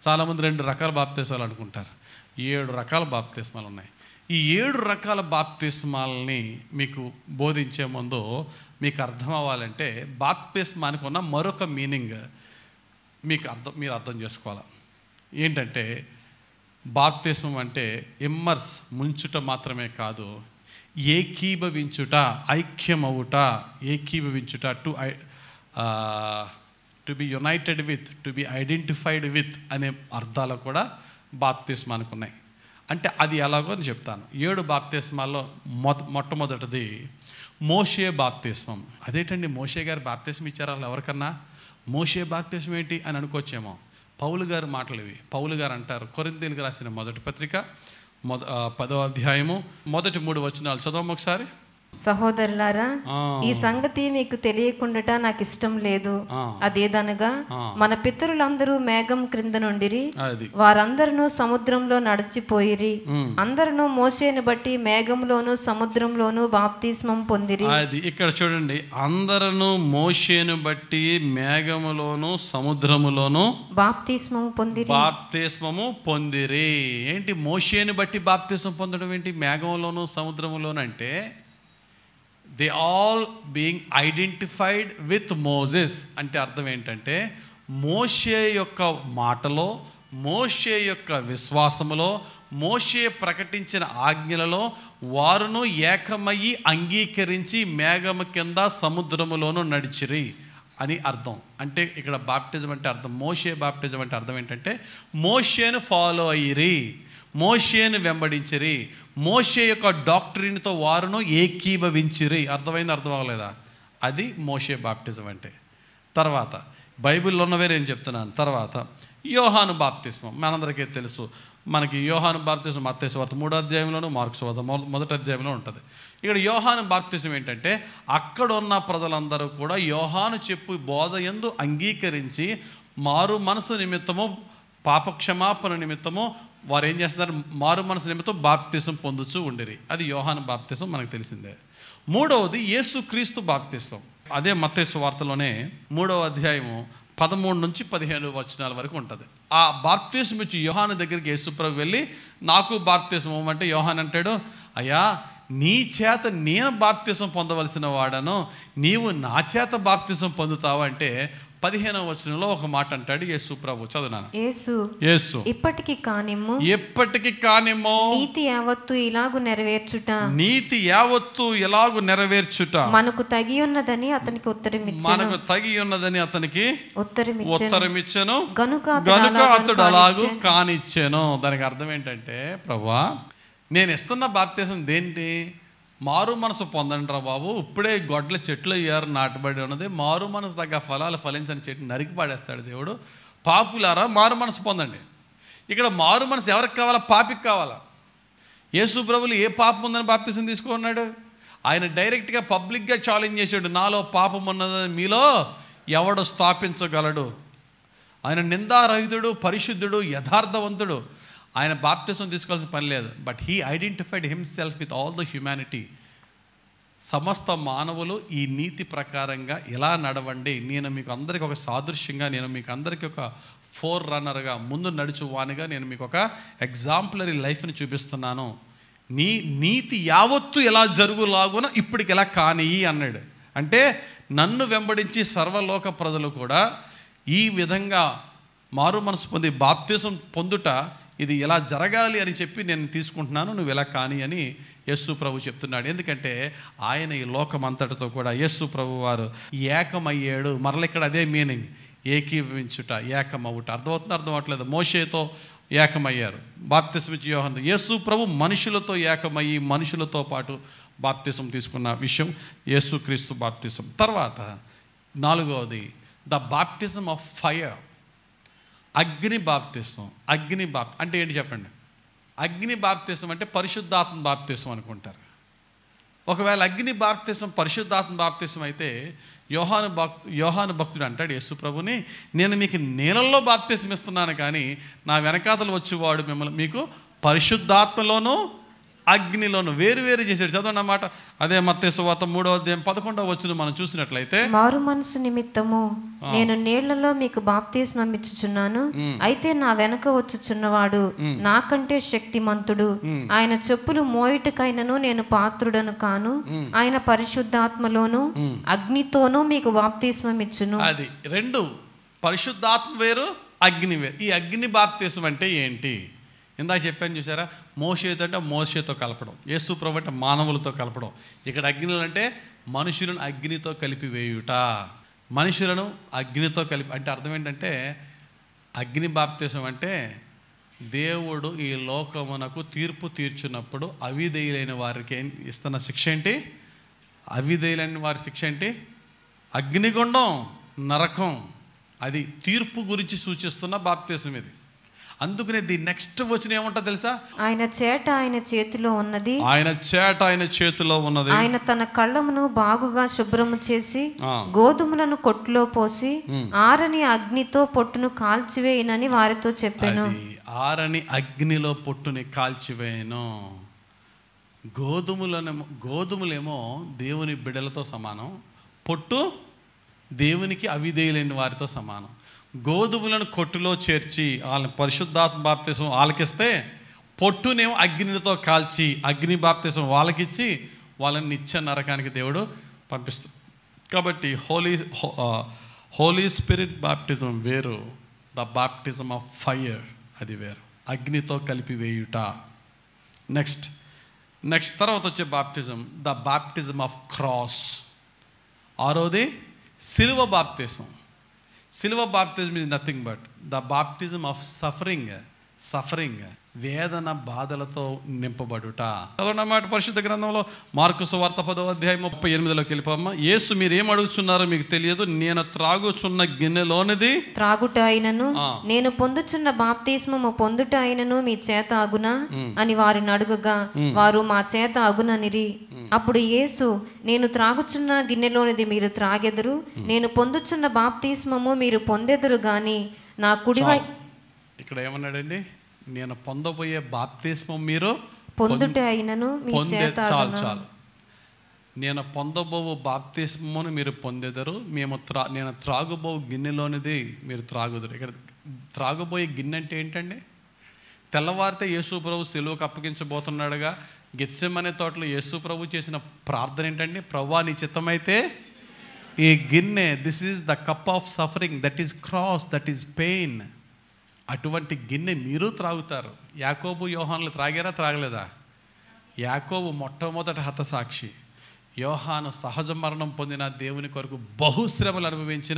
చాలామంది రెండు రకాల బాప్తిస్మాలు అనుకుంటారు ఏడు రకాల బాప్తిస్మాలు ఉన్నాయి ఈ ఏడు రకాల బాప్తిస్మాలని మీకు బోధించే ముందు మీకు అర్థం అవ్వాలంటే బాప్తిస్మానికి ఉన్న మరొక మీనింగ్ మీకు అర్థం మీరు అర్థం చేసుకోవాలి ఏంటంటే బాప్తిస్మం అంటే ఇమ్మర్స్ ముంచుట మాత్రమే కాదు ఏకీభవించుట ఐక్యమవుట ఏకీభవించుట to I to be united with to be identified with అనే అర్థాలు కూడా బాప్తిస్మానికి ఉన్నాయి అంటే అది ఎలాగో అని చెప్తాను ఏడు బాప్తిస్మాల్లో మొద మొట్టమొదటిది మోషే బాప్తిస్మం అదేంటండి మోషే గారు బాప్తిస్మం ఇచ్చారా వాళ్ళు ఎవరికన్నా మోషే బాప్తిస్మం ఏంటి అని అనుకోవచ్చేమో పౌలు గారు మాటలు ఇవి పౌలు గారు అంటారు కొరింతీలకు రాసిన మొదటి పత్రిక మొద ఆ, పదో అధ్యాయము మొదటి మూడు వచనాలు చదవము ఒకసారి సహోదరులారా ఆ. ఈ సంగతి మీకు తెలియకుండాట నాకు ఇష్టం లేదు ఆ. అదేదనగా ఆ. మన పితరులందరూ మేఘం క్రింద నుండిరి అది వారందరూ సముద్రంలో నడిచిపోయిరి ఉమ్. అందరూ మోసేని బట్టి మేఘంలోను సముద్రంలోను బాప్తిస్మం పొందిరి అది ఇక్కడ చూడండి అందరూ మోషేను బట్టి మేఘములోను సముద్రములోను బాప్తిస్మం పొందిరి బాప్తిస్మము పొందిరి ఏంటి మోషేని బట్టి బాప్తిస్మం పొందడం ఏంటి మేఘంలోను సముద్రములోను అంటే they all being identified with Moses అంటే అర్థం ఏంటంటే మోషే యొక్క మాటలో మోషే యొక్క విశ్వాసములో మోషే ప్రకటించిన ఆజ్ఞలలో వారును ఏకమయ్యి అంగీకరించి మేఘము కింద సముద్రములోను నడిచిరి అని అర్థం అంటే ఇక్కడ బాప్టిజం అంటే అర్థం మోషే బాప్టిజం అంటే అర్థం ఏంటంటే మోషేను ఫాలో అయ్యిరి మోషేను వెంబడించిరి మోషే యొక్క డాక్టరీన్తో వారును ఏకీభవించిరి అర్థమైంది అర్థం అవ్వలేదా అది మోషే బాప్టిజం అంటే తర్వాత బైబిల్లో ఉన్నవే నేను చెప్తున్నాను తర్వాత యోహాను బాప్తిస్మం మనందరికీ తెలుసు మనకి యోహాను బాప్తిస్మం మత్తయి వార్త మూడో అధ్యాయంలోను మార్క్స్ వార్త మొ- మొదటి అధ్యాయంలో ఉంటుంది ఇక్కడ యోహాను బాప్తిసం ఏంటంటే అక్కడ ఉన్న ప్రజలందరూ కూడా యోహాను చెప్పు బోధ ఎందు అంగీకరించి మారు మనసు నిమిత్తము పాపక్షమాపణ నిమిత్తము వారు ఏం చేస్తున్నారు మారు మనసు నిమిత్తం బాప్తిసం పొందుతూ ఉండిరి అది యోహాను బాప్తిసం మనకు తెలిసిందే మూడవది యేసుక్రీస్తు బాప్తిస్మం అదే మత్తయి వార్తలోనే మూడవ అధ్యాయము పదమూడు నుంచి పదిహేను వచనాల వరకు ఉంటుంది ఆ బాప్తిసం ఇచ్చి యోహాను దగ్గరికి యేసుప్రభు వెళ్ళి నాకు బాప్తిసం అంటే యోహాన్ అంటాడు అయ్యా నీ చేత నేను బాప్తిసం పొందవలసిన వాడను నీవు నా చేత బాప్తిసం పొందుతావు అంటే పదిహేనవ వచనంలో ఒక మాట అంటాడు యేసు ప్రభు చదువునాను యేసు యేసు ఇప్పటికి కానిమ్ము ఎప్పటికి కానిమో నీతి యావత్తు ఇలాగు నెరవేర్చుట నీతి యావత్తు ఎలాగు నెరవేర్చుట మనకు తగి ఉన్నదని అతనికి ఉత్తరమిచ్చాను మనకు తగి ఉన్నదని అతనికి ఉత్తరమిచ్చాను ఉత్తరమిచ్చాను గనుక అతడు గనుక అలాగను అతడు అలాగూ కానిచ్చాను దానికి అర్థం ఏంటంటే ప్రభా నేను ఇస్తున్న బాప్తీసం దేంటి మారు మనసు పొందండి రా బాబు ఇప్పుడే గొడ్ల చెట్లు అయ్యారు నాటబడి ఉన్నది మారు మనసు తగ్గ ఫలాలు ఫలించని చెట్టు నరికి పాడేస్తాడు దేవుడు పాపులారా మారు మనసు పొందండి ఇక్కడ మారు మనసు ఎవరికి కావాలా పాపికి కావాలా యేసు ప్రభులు ఏ పాపం ఉందని బాప్తిసం తీసుకున్నాడు ఆయన డైరెక్ట్గా పబ్లిక్గా ఛాలెంజ్ చేశాడు నాలో పాపం ఉన్నదని మీలో ఎవడు స్థాపించగలడు ఆయన నిందారహితుడు పరిశుద్ధుడు యథార్థవంతుడు ఆయన బాప్తిసం తీసుకోవాల్సిన పని లేదు but he identified himself with all the humanity సమస్త మానవులు ఈ నీతి ప్రకారంగా ఎలా నడవండి నేను మీకు అందరికి ఒక సాదృశ్యంగా నేను మీకు అందరికీ ఒక ఫోర్ రన్నర్గా ముందు నడుచు వానిగా నేను మీకు ఒక ఎగ్జాంపులరీ లైఫ్ని చూపిస్తున్నాను నీ నీతి యావత్తు ఎలా జరుగులాగున ఇప్పటికి ఎలా కాని అన్నాడు అంటే నన్ను వెంబడించి సర్వలోక ప్రజలు కూడా ఈ విధంగా మారు మనసు పొంది బాప్తిసం పొందుట ఇది ఎలా జరగాలి అని చెప్పి నేను తీసుకుంటున్నాను నువ్వు ఎలా కాని అని యేసు ప్రభు చెప్తున్నాడు ఎందుకంటే ఆయన ఈ లోకం అంతటితో కూడా యేసు ప్రభు వారు ఏకమయ్యాడు మరల ఇక్కడ అదే మీనింగ్ ఏకీభవించుట ఏకమవుట అర్థమవుతుంది అర్థం అవట్లేదు మోషేతో ఏకమయ్యారు బాప్తిసం యోహన్ యేసు ప్రభు మనుషులతో ఏకమయ్యి మనుషులతో పాటు బాప్తిసం తీసుకున్న విషయం యేసుక్రీస్తు బాప్తిసం తర్వాత నాలుగవది ద బాప్టిజం ఆఫ్ ఫైర్ అగ్ని బాప్తిసం అగ్ని బాప్ అంటే ఏంటి చెప్పండి అగ్ని బాప్తిసం అంటే పరిశుద్ధాత్మ బాప్తిసం అనుకుంటారు ఒకవేళ అగ్ని బాప్తిసం పరిశుద్ధాత్మ బాప్తిసం అయితే యోహాను భక్ యోహాను భక్తుడు అంటాడు యేసు ప్రభుని నేను మీకు నీళ్ళల్లో బాప్తిసం ఇస్తున్నాను కానీ నా వెనకాతలు వచ్చేవాడు మిమ్మల్ని మీకు పరిశుద్ధాత్మలోనూ అగ్నిలోను వేరు వేరు చేశాడు చదవండి అన్నమాట అదే మత్తే సువార్త మూడో అధ్యాయం పదకొండవ వచ్చిన మనం చూసినట్లయితే మారు మనసు నిమిత్తము నేను నీళ్లలో మీకు బాప్తిస్మం ఇచ్చుచున్నాను అయితే నా వెనక వచ్చుచున్నవాడు నాకంటే శక్తిమంతుడు ఆయన చెప్పులు మోయిటకైనను నేను పాత్రుడను కాను ఆయన పరిశుద్ధాత్మలోను అగ్నితోనూ మీకు బాప్తిస్మం ఇచ్చును అది రెండు పరిశుద్ధాత్మ వేరు అగ్ని వేరు ఈ అగ్ని బాప్తీసం అంటే ఏంటి ఇందాక చెప్పాను చూసారా మోసేతో అంటే మోసేతో కలపడం యేసు ప్రభు అంటే మానవులతో కలపడం ఇక్కడ అగ్నిలు అంటే మనుషులను అగ్నితో కలిపి వేయుట మనుషులను అగ్నితో కలిపి అంటే అర్థం ఏంటంటే అగ్ని బాప్తీసం అంటే దేవుడు ఈ లోకమునకు తీర్పు తీర్చున్నప్పుడు అవిధేయులైన వారికి ఏం ఇస్తున్న శిక్ష ఏంటి అవిధేయులైన వారి శిక్ష ఏంటి అగ్నిగుండం నరకం అది తీర్పు గురించి సూచిస్తున్న బాప్తీసం ఇది అందుకనే ది నెక్స్ట్ వచ్చిన ఏమంటా తెలుసా ఆయన చేట ఆయన చేతిలో ఉన్నది ఆయన చేట ఆయన చేతిలో ఉన్నది ఆయన తన కళ్ళమును బాగుగా శుభ్రము చేసి ఆ, గోధుమలను కొట్టులో పోసి ఆరని అగ్నితో పొట్టును కాల్చివేయనని వారితో చెప్పాను అది ఆరని అగ్నిలో పొట్టుని కాల్చివేయను గోధుమలనేమో గోధుమలేమో దేవుని బిడలతో సమానం పొట్టు దేవునికి అవిధేయులైన వారితో సమానం గోధుమలను కొట్టులో చేర్చి వాళ్ళని పరిశుద్ధాత్మ బాప్తీసం వాళ్ళకిస్తే పొట్టునేమో అగ్నితో కాల్చి అగ్ని బాప్తీసం వాళ్ళకిచ్చి వాళ్ళని నిత్య నరకానికి దేవుడు పంపిస్తుంది కాబట్టి హోలీ హోలీ స్పిరిట్ బాప్టిజం వేరు ద బాప్టిజం ఆఫ్ ఫైర్ అది వేరు అగ్నితో కలిపి వేయుట నెక్స్ట్ నెక్స్ట్ తర్వాత వచ్చే baptism the baptism of cross ఆరోది సిలువ బాప్తిజం సిలువ బాప్తిజం is nothing but the baptism of suffering suffering వేదన బాధలతో నింపబడుట అదన్నమాట పరిశుద్ధ గ్రంథంలో మార్కు సువార్త పదో అధ్యాయం ముప్పై ఎనిమిదిలోకి వెళ్ళిపోమ్మా యేసు మీరు ఏం అడుగుతున్నారో మీకు తెలియదు నేను త్రాగుచున్న గిన్నెలోనిది త్రాగుట అయినను ఆ. నేను పొందుచున్న బాప్తిస్మము పొందుట అయినను మీ చేత అగునా అని వారిని అడుగగా వారు మా చేత అగుననిరి అప్పుడు యేసు నేను త్రాగుచున్న గిన్నెలోనిది మీరు త్రాగెదరు నేను పొందుచున్న బాప్తిస్మము మీరు పొందెదరు గాని నా కుడివై ఇక్కడ ఏమన్నాడండి నేను పొందబోయే బాప్తిస్మం మీరు పొందుట అయినను మీ పొందే చేత చాలు అగునా చాలు నేను పొందబోవు బాప్తిస్మమును మీరు పొందెదరు మేము త్రా నేను త్రాగుబోవు గిన్నెలోనిది మీరు త్రాగుదురు ఇక్కడ త్రాగుబోయే గిన్నె అంటే ఏంటండి తెల్లవారితే యేసు ప్రభు సెలువుకు అప్పగించబోతున్నాడుగా గెత్సెమనే తోటలో యేసు ప్రభు చేసిన ప్రార్థన ఏంటండి ప్రభా నీ చిత్తమైతే ఈ గిన్నె this is the cup of suffering that is cross that is pain అటువంటి గిన్నె మీరు త్రాగుతారు యాకోబు యోహాన్లు త్రాగారా త్రాగలేదా యాకోబు మొట్టమొదటి హతసాక్షి యోహాను సహజ మరణం పొందిన దేవుని కొరకు బహుశ్రమలు అనుభవించిన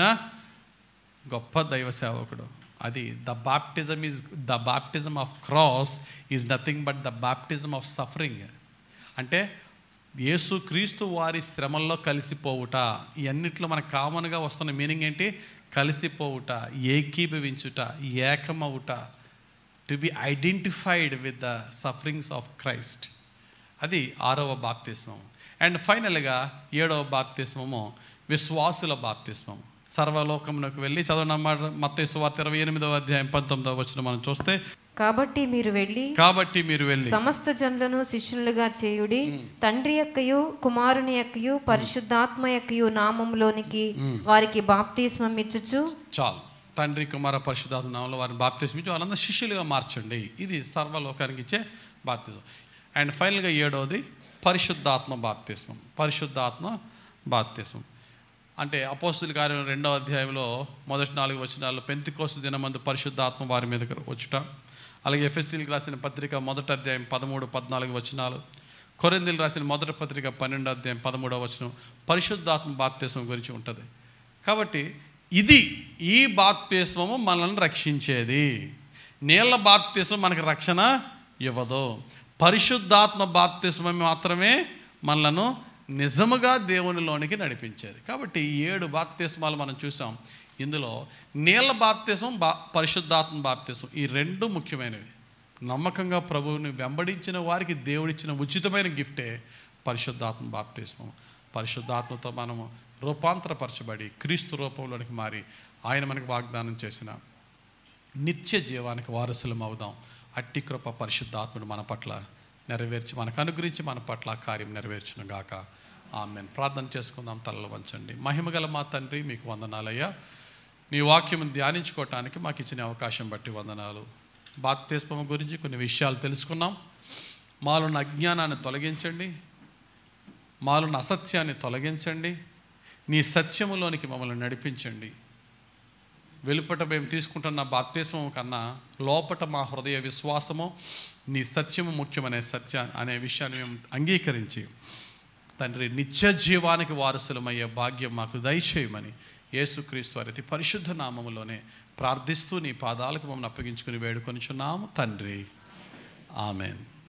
గొప్ప దైవ సేవకుడు అది the baptism is the baptism of cross is nothing but the baptism of suffering అంటే యేసు క్రీస్తు వారి శ్రమల్లో కలిసిపోవుట ఇవన్నిట్లో మనకు కామన్గా వస్తున్న మీనింగ్ ఏంటి కలిసిపోవుట ఏకీభవించుట ఏకమవుట to be identified with the sufferings of Christ అది ఆరవ బాప్తిస్మం అండ్ ఫైనల్గా ఏడవ బాప్తిస్మము విశ్వాసుల బాప్తిస్మం సర్వలోకమునకు వెళ్ళి చదవనమాట మత్తయి సువార్త ఇరవై ఎనిమిదవ అధ్యాయం పంతొమ్మిదవ వచ్చిన మనం చూస్తే కాబట్టి మీరు వెళ్ళి కాబట్టి మీరు వెళ్ళి సమస్త జనులను శిష్యులుగా చేయుడి తండ్రి యొక్కయు కుమారుని యొక్కయు పరిశుద్ధాత్మ యొక్కయు నామంలోనికి వారికి బాప్తిస్మం ఇచ్చుచు చాలు తండ్రి కుమార పరిశుద్ధాత్మ నామంలో వారిని బాప్తిస్మ ఇచ్చి వాళ్ళందరూ శిష్యులుగా మార్చండి ఇది సర్వలోకానికి ఇచ్చే బాప్తిజం అండ్ ఫైనల్గా ఏడవది పరిశుద్ధాత్మ బాప్తిస్మం పరిశుద్ధాత్మ బాప్తిస్మం అంటే అపోస్తుల కార్యం రెండవ అధ్యాయంలో మొదటి నాలుగు వచనాల్లో పెంతికోసు దినమందు పరిశుద్ధాత్మ వారి మీదకి వచ్చుట అలాగే ఎఫ్ఎస్సీలకు రాసిన పత్రిక మొదటి అధ్యాయం పదమూడు పద్నాలుగు వచనాలు కొరిందీలు రాసిన మొదటి పత్రిక పన్నెండు అధ్యాయం పదమూడవ వచనం పరిశుద్ధాత్మ బాప్తిస్మం గురించి ఉంటుంది కాబట్టి ఇది ఈ బాప్తిస్మము మనల్ని రక్షించేది నీళ్ళ బాప్తిస్మం మనకి రక్షణ ఇవ్వదు పరిశుద్ధాత్మ బాప్తిస్మం మాత్రమే మనలను నిజముగా దేవునిలోనికి నడిపించేది కాబట్టి ఈ ఏడు బాప్తిస్మాలు మనం చూసాం ఇందులో నీళ్ళ బాప్తిసం బా పరిశుద్ధాత్మ బాప్తిసం ఈ రెండు ముఖ్యమైనవి నమ్మకంగా ప్రభువుని వెంబడించిన వారికి దేవుడిచ్చిన ఉచితమైన గిఫ్టే పరిశుద్ధాత్మ బాప్తిస్మం పరిశుద్ధాత్మతో మనము రూపాంతరపరచబడి క్రీస్తు రూపంలోనికి మారి ఆయన మనకు వాగ్దానం చేసిన నిత్య జీవానికి వారసులం అవుదాం అట్టి కృప పరిశుద్ధాత్ముడు మన పట్ల నెరవేర్చి మనకు అనుగ్రహించి మన పట్ల ఆ కార్యం నెరవేర్చును గాక ఆమెన్ ప్రార్థన చేసుకుందాం తలలు వంచండి మహిమగల మా తండ్రి మీకు వందనాలయ్యా నీ వాక్యం ధ్యానించుకోవటానికి మాకు ఇచ్చిన అవకాశం బట్టి వందనాలు బాప్తిస్మం గురించి కొన్ని విషయాలు తెలుసుకున్నాం మాలున్న అజ్ఞానాన్ని తొలగించండి మాలున్న అసత్యాన్ని తొలగించండి నీ సత్యములోనికి మమ్మల్ని నడిపించండి వెలుపట మేము తీసుకుంటున్న బాప్తిస్మం కన్నా లోపట మా హృదయ విశ్వాసము నీ సత్యము ముఖ్యమనే సత్య అనే విషయాన్ని మేము అంగీకరించి తండ్రి నిత్య జీవానికి వారసులమయ్యే భాగ్యం మాకు దయచేయమని యేసుక్రీస్తు వారి అతి పరిశుద్ధ నామములోనే ప్రార్థిస్తూ నీ పాదాలకు మమ్మల్ని అప్పగించుకుని వేడుకొనిచున్నాము తండ్రి ఆమెన్